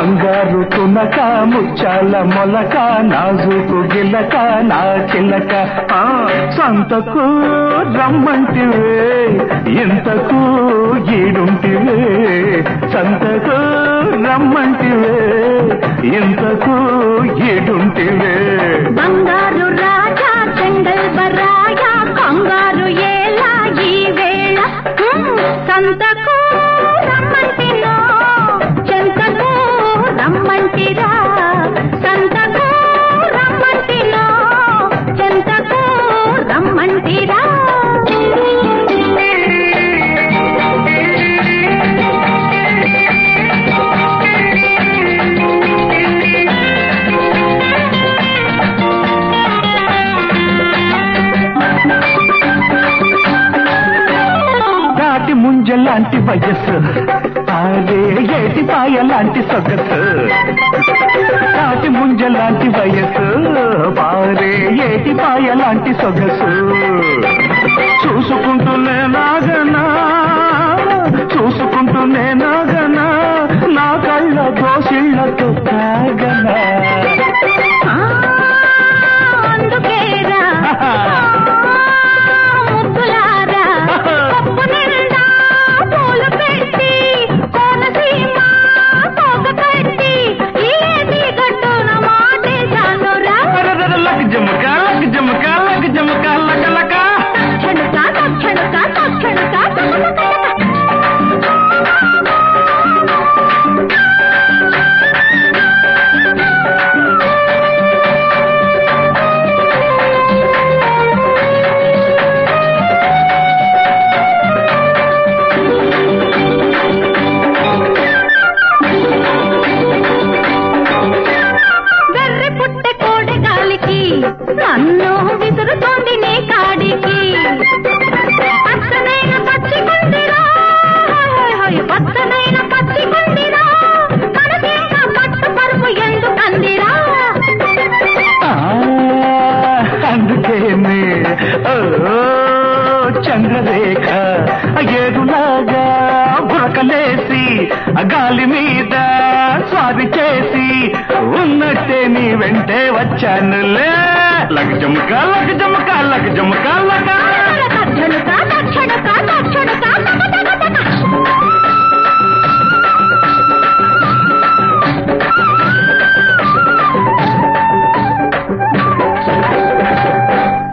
బంగారు తునక ముచ్చాల మొలక నాజుకు గిలక నా చిలక ఆ సంతకు రమ్మంటివే ఇంతకు ఈడుంటివే సంతకు రమ్మంటివే ఇంతకు ఈడుంటివే బంగారు రాజా చెంగల్ బరాయ కంగారు ఏలా ఈ వేళ హ్మ్, సంతకు రమ్మంటినో చెంతకు రమ్మంటిరా సంతకు రమ్మంటినో చెంతకు రమ్మంటిరా తాటి ముంజ లాంటి వయస్సు అదే ఏటి పాయ లాంటి సొగసు తాటి ముంజ లాంటి వయస్సు పారే ఏటి పాయ లాంటి సొగసు చూసుకుంటూనే నాగనా చూసుకుంటూనే నాగనా నా కళ్ళ దోసిళ్లతో తాగనా ఆ, అందుకేరా ఆ, ముద్దులారా కప్పు నిండా పూలు పెట్టి కోనసీమ తోక కట్టి ఏది గట్టున మాటేశానురా లక్ జమక లక్ జమక లక్ జమక లక లక తక్షణక తక్షణక తక్షణక తక్షణక వెర్రి పుట్టె కోడె గాలికి నన్ను విసురుతోంది నీ కాడికి పచ్చనైన పచ్చి కొండిరా హోయ్ హోయ్ పచ్చనైన పచ్చి కొండిరా మనకేక పట్టు పరుపు ఎందుకందిరా ఆ, అందుకేనే ఓ చంద్రరేఖ ఏదులాగా బురకలేసి గాలి మీద స్వారి చేసి ఉన్నట్టే నీ వెంటే వచ్చానులే లగ జముక లగ జముక లగ జముక